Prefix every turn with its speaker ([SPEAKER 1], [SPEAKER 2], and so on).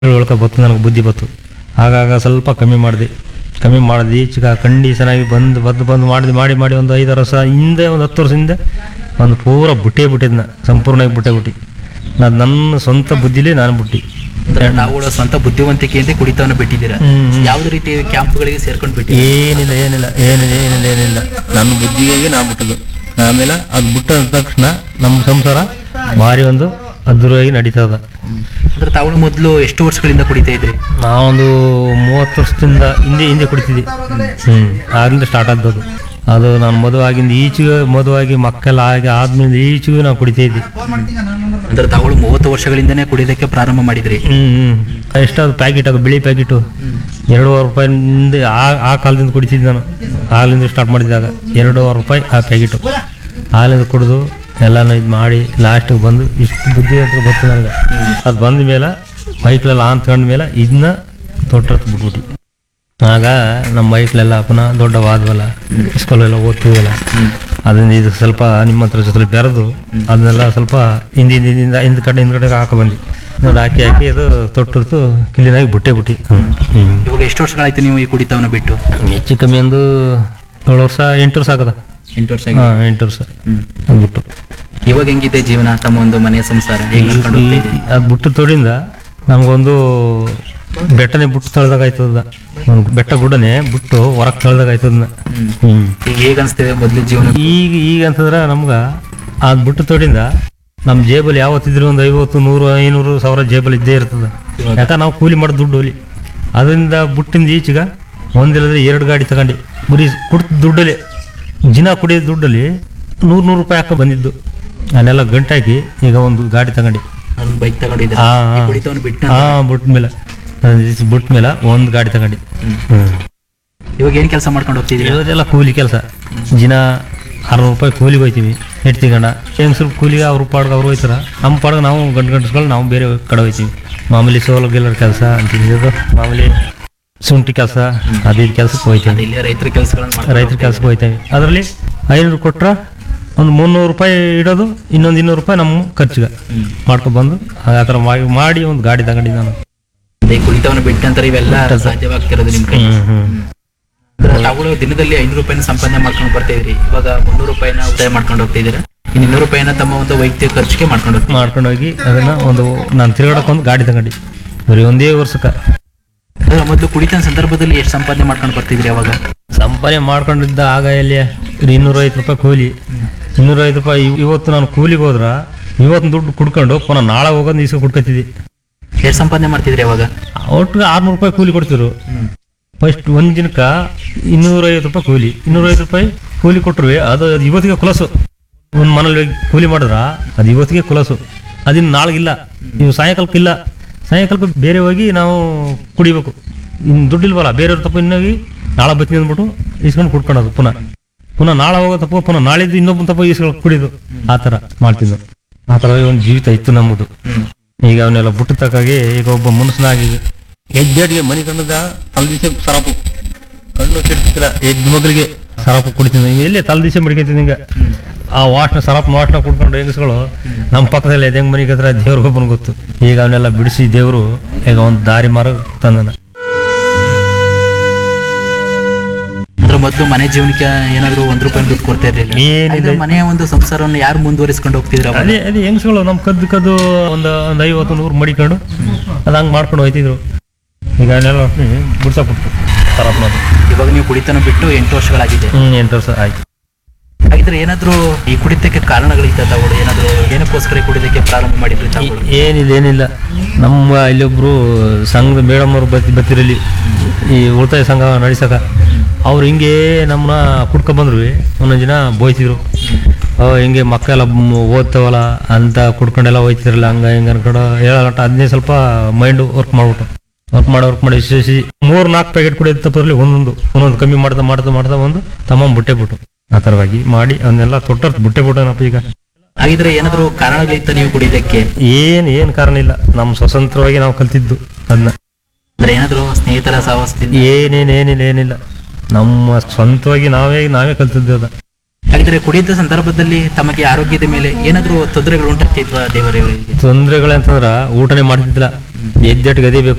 [SPEAKER 1] ತಿಳುವಳ್ಕ ಬತ್ತು ನನಗೆ ಬುದ್ಧಿ ಬತ್ತು ಆಗಾಗ ಸ್ವಲ್ಪ ಕಮ್ಮಿ ಮಾಡಿದೆ ಕಮ್ಮಿ ಮಾಡಿದೆ ಈಚೆಗೆ ಕಂಡೀಷನ್ ಆಗಿ ಬಂದು ಬಂದು ಬಂದು ಮಾಡಿದೆ ಮಾಡಿ ಮಾಡಿ ಒಂದು ಐದು ವರ್ಷ ಹಿಂದೆ ಒಂದು ಹತ್ತು ವರ್ಷ ಹಿಂದೆ ಒಂದು ಪೂರ ಬಿಟ್ಟೇ ಬಿಟ್ಟಿದ್ನ ಸಂಪೂರ್ಣವಾಗಿ ಬಿಟ್ಟೇ ಬಿಟ್ಟು ನಾನು ನನ್ನ ಸ್ವಂತ ಬುದ್ಧಿಲೇ ನಾನು ಬಿಟ್ಟು
[SPEAKER 2] ಅಂದ್ರೆ ತಾವುಗಳ ಸ್ವಂತ ಬುದ್ಧಿವಂತಿಕೆಯಿಂದ ಕುಡಿತವನ್ನು ಬಿಟ್ಟಿದ್ದೀರಾ
[SPEAKER 1] ಹ್ಮ್, ಹ್ಮ್.
[SPEAKER 2] ಯಾವುದೇ ರೀತಿ ಕ್ಯಾಂಪ್ಗಳಿಗೆ ಸೇರ್ಕೊಂಡು ಬಿಟ್ಟಿದ್ದೀರಾ
[SPEAKER 1] ಏನಿಲ್ಲ ಏನಿಲ್ಲ ಏನಿಲ್ಲ ಏನಿಲ್ಲ ಏನಿಲ್ಲ ನನ್ನ ಬುದ್ಧಿಗೆ ನಾ ಬಿಟ್ಟದು ಆಮೇಲೆ ಅದು ಬಿಟ್ಟ ತಕ್ಷಣ ನಮ್ಮ ಸಂಸಾರ ಭಾರಿ ಒಂದು ಅದ್ಭುತವಾಗಿ ನಡೀತದ
[SPEAKER 2] ಅಂದ್ರೆ ತಾವು ಮೊದಲು ಎಷ್ಟು ವರ್ಷಗಳಿಂದ ಕುಡಿತಾ ಇದ್ರಿ
[SPEAKER 1] ನಾವೊಂದು ಮೂವತ್ತು ವರ್ಷದಿಂದ ಹಿಂದೆ ಹಿಂದೆ ಕುಡಿತಿದ್ವಿ ಹ್ಮ್ ಆಗ್ಲಿಂದ ಸ್ಟಾರ್ಟ್ ಆದದ್ದು ಅದು ನಾನು ಮದುವೆ ಆಗಿಂದ ಈಚೆಗೆ ಮದುವಾಗಿ ಮಕ್ಕಳೆಲ್ಲ ಆಗಿ ಆದ್ಮೇಲೆ ಈಚೆಗೂ ನಾವು ಕುಡಿತಾ ಇದ್ವಿ
[SPEAKER 2] ಅಂದ್ರೆ ತಾವು ಮೂವತ್ತು ವರ್ಷಗಳಿಂದನೇ ಕುಡಿಯೋದಕ್ಕೆ ಪ್ರಾರಂಭ ಮಾಡಿದ್ರಿ
[SPEAKER 1] ಹ್ಮ್ ಹ್ಮ್ ಎಷ್ಟಾದ್ರು ಪ್ಯಾಕೆಟ್ ಅದು ಬಿಳಿ ಪ್ಯಾಕೆಟು ಎರಡೂವರೆ ರೂಪಾಯಿಂದ ಆ ಆ ಕಾಲದಿಂದ ಕುಡಿತಿದ್ದೆ ನಾನು ಹಾಲಿಂದ ಸ್ಟಾರ್ಟ್ ಮಾಡಿದಾಗ ಎರಡೂವರೆ ರೂಪಾಯಿ ಆ ಪ್ಯಾಕೆಟು ಹಾಲಿಂದ ಕುಡಿದು ಎಲ್ಲನೂ ಇದು ಮಾಡಿ ಲಾಸ್ಟಿಗೆ ಬಂದು ಇಷ್ಟು ಬುದ್ಧಿ ಅಂತ ಗೊತ್ತು ನನಗೆ ಅದು ಬಂದ ಮೇಲೆ ಮೈಕ್ಲೆಲ್ಲ ಅಂತ್ಕೊಂಡ ಮೇಲೆ ಇದನ್ನ ತೊಟ್ಟತ್ತು ಬಿಟ್ಬಿಟ್ಟು ಆಗ ನಮ್ಮ ಮೈಕ್ಲೆಲ್ಲ ಪುನಃ ದೊಡ್ಡವಾದ್ವಲ್ಲ ಸ್ಕೂಲೆಲ್ಲ ಓದ್ತೀವಲ್ಲ ಅದರಿಂದ ಇದು ಸ್ವಲ್ಪ ನಿಮ್ಮ ಹತ್ರ ಜೊತೆ ಬೆರೆದು ಅದನ್ನೆಲ್ಲ ಸ್ವಲ್ಪ ಹಿಂದಿ ಹಿಂದಿಂದ ಹಿಂದ್ ಕಡೆ ಹಿಂದ್ ಕಡೆ ಹಾಕಿ ಬಂದ್ವಿ ನೋಡಿ ಹಾಕಿ ಹಾಕಿ ಅದು ತೊಟ್ಟಿರ್ತು ಕ್ಲೀನಾಗಿ ಬಿಟ್ಟೆ ಬಿಟ್ಟು ಹ್ಞೂ
[SPEAKER 2] ಇವಾಗ ಎಷ್ಟು ವರ್ಷಗಳಾಯ್ತು ನೀವು ಈ ಕುಡಿತವನ್ನು ಬಿಟ್ಟು
[SPEAKER 1] ಹೆಚ್ಚು ಕಮ್ಮಿ ಒಂದು ಏಳು ವರ್ಷ ಎಂಟು ವರ್ಷ ಆಗದ
[SPEAKER 2] ಎಂಟು ವರ್ಷ
[SPEAKER 1] ಹಾಂ ಎಂಟು ವರ್ಷ
[SPEAKER 2] ಹ್ಮ್.
[SPEAKER 1] ಅದು ಬಿಟ್ಟು
[SPEAKER 2] ಇವಾಗ ಹೆಂಗಿದೆ ಜೀವನ ತಮ್ಮ ಒಂದು ಮನೆಯ ಸಂಸಾರ ಹೇಗೆ ನಡ್ಕೊಂಡು ಹೋಗ್ತಾ ಇದೆ
[SPEAKER 1] ಅದು ಬಿಟ್ಟು ತೋಡಿಂದ ನಮಗೊಂದು ಬೆಟ್ಟನೆ ಬಿಟ್ಟು ತಳ್ದಾಗ ಆಯ್ತದ ಒಂದು ಬೆಟ್ಟ ಗುಡ್ಡನೆ ಬಿಟ್ಟು ಹೊರಗೆ ತಳ್ದಾಗ ಆಯ್ತದ ಹ್ಞೂ
[SPEAKER 2] ಈಗ ಹೇಗೆ ಅನಿಸ್ತಿದೆ ಮೊದಲು ಜೀವನ
[SPEAKER 1] ಈಗ ಈಗ ಅಂತಂದ್ರೆ ನಮ್ಗೆ ಅದು ಬಿಟ್ಟು ತೋಡಿಂದ ನಮ್ಮ ಜೇಬಲ್ಲಿ ಯಾವತ್ತಿದ್ರು ಒಂದು ಐವತ್ತು ನೂರು ಐನೂರು ಸಾವಿರ ಜೇಬಲ್ಲಿ ಇದ್ದೇ ಇರ್ತದೆ ಯಾಕೆ ನಾವು ಕೂಲಿ ಮಾಡೋ ದುಡ್ಡು ಹೋಲಿ ಅದರಿಂದ ಬಿಟ್ಟಿಂದ ಈಚೆಗೆ ಒಂದಿಲ್ಲದ್ರೆ ಎರಡು ಗಾಡಿ ತಗೊಂಡು ಬರೀ ಕುಡ್ತ ದುಡ್ಡಲ್ಲಿ ದಿನ ಕುಡಿಯೋ ದುಡ್ಡಲ್ಲಿ ನೂರು ನೂರು ರೂಪಾಯಿ ಹಾಕೋ ಬಂದಿದ್ದು ನಾನೆಲ್ಲ ಗಂಟಾಕಿ ಈಗ ಒಂದು ಗಾಡಿ ತಗೊಂಡು
[SPEAKER 2] ಒಂದು ಬೈಕ್ ತಗೊಂಡಿದ್ದೆ
[SPEAKER 1] ಹಾ
[SPEAKER 2] ಈ ಕುಡಿತವನ್ನು ಬಿಟ್ಟು
[SPEAKER 1] ಹಾಂ ಬಿಟ್ಟ ಮೇಲೆ ಬಿಟ್ಟ ಮೇಲೆ ಒಂದು ಗಾಡಿ ತಗೊಂಡು ಹ್ಞೂ
[SPEAKER 2] ಇವಾಗ ಏನ್ ಕೆಲಸ ಮಾಡ್ಕೊಂಡು ಹೋಗ್ತಿದ್ದೀರಾ
[SPEAKER 1] ಇವತ್ತೆಲ್ಲ ಕೂಲಿ ಕೆಲಸ ದಿನ ಅರವತ್ತು ರೂಪಾಯಿ ಕೂಲಿಗೆ ಹೋಯ್ತೀವಿ ಎಡ್ತಿಗಂಡ ಹೆಂಗಸ್ರು ಕೂಲಿಗೆ ಅವ್ರ ಪಾಡ್ಗೆ ಅವ್ರು ಹೋಯ್ತಾರ ನಮ್ಮ ಪಾಡ್ಗೆ ನಾವು ಗಂಟು ಗಂಟಸ್ಗಳು ನಾವು ಬೇರೆ ಕಡೆ ಹೋಯ್ತೀವಿ ಮಾಮೂಲಿ ಸೋಲು ಗಿಲ್ಲರ್ ಕೆಲಸ ಅಂತಿದ್ದು ಮಾಮೂಲಿ ಶುಂಠಿ ಕೆಲಸ ಅದು ಇದು ಕೆಲಸಕ್ಕೆ ಹೋಯ್ತೀವಿ
[SPEAKER 2] ಇಲ್ಲಿ ರೈತರ ಕೆಲಸಗಳನ್ನು ಮಾಡ್ಕೊಂಡು
[SPEAKER 1] ರೈತರ ಕೆಲಸಕ್ಕೆ ಹೋಯ್ತೇವೆ ಅದರಲ್ಲಿ ಐನೂರು ಕೊಟ್ರೆ ಒಂದು ಮುನ್ನೂರು ರೂಪಾಯಿ ಇಡೋದು ಇನ್ನೊಂದು ಇನ್ನೂರು ರೂಪಾಯಿ ನಮ್ಮ ಖರ್ಚಿಗೆ
[SPEAKER 2] ಹ್ಮ್.
[SPEAKER 1] ಮಾಡ್ಕೊಬಂದು ಆ ಥರ ಮಾಡಿ ಮಾಡಿ ಒಂದು ಗಾಡಿ ತಗೊಂಡಿದ್ದು ನಾನು
[SPEAKER 2] ಈ ಕುಡಿತವನ್ನು ಬಿಟ್ಟಂತಾರೆ ಇವೆಲ್ಲ ಸಾಧ್ಯವಾಗ್ತಿರೋದು ನಿಮ್ ಕೈ
[SPEAKER 1] ಹ್ಞೂ ಹ್ಞೂ
[SPEAKER 2] ತಾವುಗಳು ದಿನದಲ್ಲಿ ಐನೂರು ರೂಪಾಯಿನ ಸಂಪಾದನೆ ಮಾಡ್ಕೊಂಡು ಬರ್ತಾ ಇದ್ರಿ ಇವಾಗ ಮುನ್ನೂರು ರೂಪಾಯಿನ ಉಳಿತಾಯ ಮಾಡ್ಕೊಂಡು ಹೋಗ್ತಾ ಇದ್ದೀರಾ ಇನ್ನು ಇನ್ನೂರು ರೂಪಾಯಿನ ತಮ್ಮ ಒಂದು ವೈಯಕ್ತಿಕ ಖರ್ಚಿಗೆ ಮಾಡ್ಕೊಂಡು ಹೋಗ್ತೀವಿ
[SPEAKER 1] ಮಾಡ್ಕೊಂಡು ಹೋಗಿ ಅದನ್ನ ಒಂದು ನಾನು ತಿರುಗಾಡಕ್ಕೆ ಒಂದು ಗಾಡಿ ತಗೊಂಡು ಬರೀ ಒಂದೇ ವರ್ಷಕ್ಕೆ
[SPEAKER 2] ಮೊದಲು ಕುಡಿತ ಸಂದರ್ಭದಲ್ಲಿ ಎಷ್ಟು ಸಂಪಾದನೆ ಮಾಡ್ಕೊಂಡು ಬರ್ತಿದ್ರಿ ಅವಾಗ
[SPEAKER 1] ಸಂಪಾದನೆ ಮಾಡ್ಕೊಂಡಿದ್ದ ಆಗ ಎಲ್ಲಿ ಇನ್ನೂರೈವತ್ತು ರೂಪಾಯಿ ಕೂಲಿ ಇನ್ನೂರೈವತ್ತು ರೂಪಾಯಿ ಇವ್- ಇವತ್ತು ನಾನು ಕೂಲಿಗೆ ಹೋದ್ರ ಇವತ್ತು ದುಡ್ಡು ಕುಡ್ಕೊಂಡು ಪುನಃ ನಾಳೆ ಹೋಗೋದು ಈಸ್ಕೊ ಕುಡ್ಕೊತಿದ್ವಿ
[SPEAKER 2] ಎಷ್ಟು ಸಂಪಾದನೆ ಮಾಡ್ತಿದ್ರಿ ಅವಾಗ
[SPEAKER 1] ಒಟ್ಟಿಗೆ ಆರ್ನೂರು ರೂಪಾಯಿ ಕೂಲಿ ಕೊಡ್ತಿರು ಫಸ್ಟ್ ಒಂದು ದಿನಕ್ಕೆ ಇನ್ನೂರೈವತ್ತು ರೂಪಾಯಿ ಕೂಲಿ ಇನ್ನೂರೈವತ್ತು ರೂಪಾಯಿ ಕೂಲಿ ಕೊಟ್ಟರು ಅದು ಅದು ಇವತ್ತಿಗೆ ಕುಲಸು ಒಂದು ಮನೇಲಿ ಹೋಗಿ ಕೂಲಿ ಮಾಡಿದ್ರ ಅದು ಇವತ್ತಿಗೆ ಕುಲಸು ಅದಿನ್ನು ನಾಳೆಗಿಲ್ಲ ನೀವು ಸಾಯಂಕಾಲಕ್ಕೆ ಇಲ್ಲ ಸಾಯಂಕಾಲಕ್ಕೆ ಬೇರೆ ಹೋಗಿ ನಾವು ಕುಡಿಬೇಕು ಇನ್ನು ದುಡ್ಡಿಲ್ವಲ್ಲ ಬೇರೆಯವ್ರ ತಪ್ಪು ಇನ್ನೋಗಿ ನಾಳೆ ಬತ್ತೀನಿ ಅಂದ್ಬಿಟ್ಟು ಇಸ್ಕೊಂಡು ಕುಡ್ಕೊಳೋದು ಪುನಃ ಪುನಃ ನಾಳೆ ಹೋಗೋ ತಪ್ಪು ಪುನಃ ನಾಳಿದ್ದು ಇನ್ನೊಬ್ಬನ ತಪ್ಪು ಇಸ್ಕೊಂಡು ಕುಡಿದು ಆ ಥರ ಮಾಡ್ತಿದ್ದು ಆ ಥರ ಒಂದು ಜೀವಿತ ಇತ್ತು ನಮ್ಮದು ಈಗ ಅವನ್ನೆಲ್ಲ ಬಿಟ್ಟು ತಕ್ಕಾಗಿ ಈಗ ಒಬ್ಬ ಮನುಷ್ಯನಾಗಿ ಹೆಜ್ಜೆಡ್ಗೆ ಮನೆ ಕಂಡದ ತಲೆ ದಿವಸ ಸರಾಪು ಕಣ್ಣು ಕೆಡ್ತಿಲ್ಲ ಎದ್ದು ಮಗಳಿಗೆ ಸರಾಪು ಕುಡಿತೀನಿ ಈಗ ಎಲ್ಲಿ ತಲೆ ದಿವಸ ಮಡಿಕೈತೀನಿ ಹಿಂಗ ಆ ವಾಸನ ಸರಾಪನ ವಾಸನ ಕುಡ್ಕೊಂಡು ಹೆಂಗಸ್ಗಳು ನಮ್ಮ ಪಕ್ಕದಲ್ಲಿ ಹೆಂಗ್ ಮನೆಗೆ ಹತ್ರ ದೇವ್ರಿಗೊಬ್ಬನ ಗೊತ್ತು ಈಗ ಅವನ್ನೆಲ್ಲ ಬಿಡಿಸಿ ದೇವರು ಈಗ ಒಂದು ದಾರಿ ಮಾರ ತಂದನ
[SPEAKER 2] ಅಂದ್ರೆ ಮೊದಲು ಮನೆ ಜೀವನಕ್ಕೆ ಏನಾದ್ರು ಒಂದ್ ರೂಪಾಯಿ ದುಡ್ಡು ಕೊಡ್ತಾ ಇರ್ಲಿಲ್ಲ
[SPEAKER 1] ಏನಿಲ್ಲ.
[SPEAKER 2] ಆದ್ರೆ ಮನೆಯ ಒಂದು ಸಂಸಾರವನ್ನು ಯಾರು ಮುಂದುವರಿಸ್ಕೊಂಡು ಹೋಗ್ತಿದ್ರ ಅವಾಗ
[SPEAKER 1] ಅದೇ ಅದೇ ಹೆಂಗಸ್ಗಳು ನಮ್ಮ ಕದ್ದು ಕದ್ದು ಒಂದು ಒಂದು ಐವತ್ತು ನೂರು ಮಡಿಕೊಂಡು ಅದು ಹಂಗೆ ಮಾಡ್ಕೊಂಡು ಹೋಯ್ತಿದ್ರು ಈಗ ಅವನ್ನೆಲ್ಲ ಬಿಡ್ಸಕ್ಬಿಟ್ಟು ಸರಾಪ್ನದು
[SPEAKER 2] ಇವಾಗ ನೀವು ಕುಡಿತನ ಬಿಟ್ಟು ಎಂಟು ವರ್ಷಗಳಾಗಿದೆ
[SPEAKER 1] ಹ್ಞೂ ಎಂಟು ವರ್ಷ ಆಯ್ತು
[SPEAKER 2] ಹಾಗಿದ್ರೆ ಏನಾದ್ರು ಈ ಕುಡಿತಕ್ಕೆ ಕಾರಣಗಳಿತ್ತ ತಾವುಗಳು ಏನಾದ್ರು ಏನಕ್ಕೋಸ್ಕರ ಈ ಕುಡಿತಕ್ಕೆ ಪ್ರಾರಂಭ ಮಾಡಿದ್ರಿ ತಾವುಗಳು
[SPEAKER 1] ಏನಿಲ್ಲ ಏನಿಲ್ಲ ನಮ್ಮ ಇಲ್ಲೊಬ್ರು ಸಂಘದ ಮೇಡಮ್ ಅವರು ಬತ್ತಿ ಬತ್ತಿರಲ್ಲಿ ಈ ಉಳಿತಾಯ ಸಂಘ ನಡೆಸಕ ಅವ್ರು ಹಿಂಗೆ ನಮ್ಮನ್ನ ಕುಡ್ಕೊ ಬಂದ್ರು ಒಂದೊಂದು ದಿನ ಬೋಯ್ತಿದ್ರು ಅವ ಹಿಂಗೆ ಮಕ್ಕಳೆಲ್ಲ ಮ್- ಓದ್ತಾವಲ್ಲ ಅಂತ ಕುಡ್ಕೊಂಡೆಲ್ಲ ಹೋಯ್ತಿದ್ರಲ್ಲ ಹಂಗ ಹಿಂಗ ಅನ್ಕೊಂಡು ಹೇಳೋಟ ಅದನ್ನೇ ಸ್ವಲ್ಪ ಮೈಂಡ್ ವರ್ಕ್ ಮಾಡ್ಬಿಟ್ಟು ವರ್ಕ್ ಮಾಡಿ ವರ್ಕ್ ಮಾಡಿ ವಿಶೇಷ ಮೂರು ನಾಲ್ಕು ಪ್ಯಾಕೆಟ್ ಕುಡಿಯೋದು ತಪ್ಪದ್ರಲ್ಲಿ ಒಂದೊಂದು ಒಂದೊಂದು ಕಮ್ಮಿ ಮಾಡ್ತಾ ಮಾಡ್ತಾ ಮಾಡ್ತಾ ಒಂದು ತಮ್ಮ ಬಿಟ್ಟೆ ಬಿಟ್ಟು ಆ ಥರವಾಗಿ ಮಾಡಿ ಅವನ್ನೆಲ್ಲ ತೊಟ್ಟರ್ ಬಿಟ್ಟೆ ಬಿಟ್ಟನಪ್ಪ ಈಗ
[SPEAKER 2] ಹಾಗಿದ್ರೆ ಏನಾದ್ರು ಕಾರಣಗಳಿತ್ತ ನೀವು ಕುಡಿಯೋದಕ್ಕೆ
[SPEAKER 1] ಏನ್ ಏನ್ ಕಾರಣ ಇಲ್ಲ ನಮ್ಮ ಸ್ವತಂತ್ರವಾಗಿ ನಾವು ಕಲ್ತಿದ್ದು ಅದನ್ನ
[SPEAKER 2] ಅಂದ್ರೆ ಏನಾದ್ರು ಸ್ನೇಹಿತರ ಸಹವಾಸದಿಂದ
[SPEAKER 1] ಏನೇನ್ ಏನಿಲ್ಲ ಏನಿಲ್ಲ ನಮ್ಮ ಸ್ವಂತವಾಗಿ ನಾವೇ ನಾವೇ ಕಲ್ತಿದ್ದು ಅದ
[SPEAKER 2] ಹಾಗಿದ್ರೆ ಕುಡಿಯದ ಸಂದರ್ಭದಲ್ಲಿ ತಮಗೆ ಆರೋಗ್ಯದ ಮೇಲೆ ಏನಾದ್ರು ತೊಂದರೆಗಳು ಉಂಟಾಗ್ತಿದ್ವಾ ದೇವರವರಿಗೆ
[SPEAKER 1] ತೊಂದರೆಗಳಂತಂದ್ರ ಊಟನೇ ಮಾಡ್ತಿದ್ದಿಲ್ಲ ಎದ್ದೆಟ್ ಗದಿ ಬೇಕು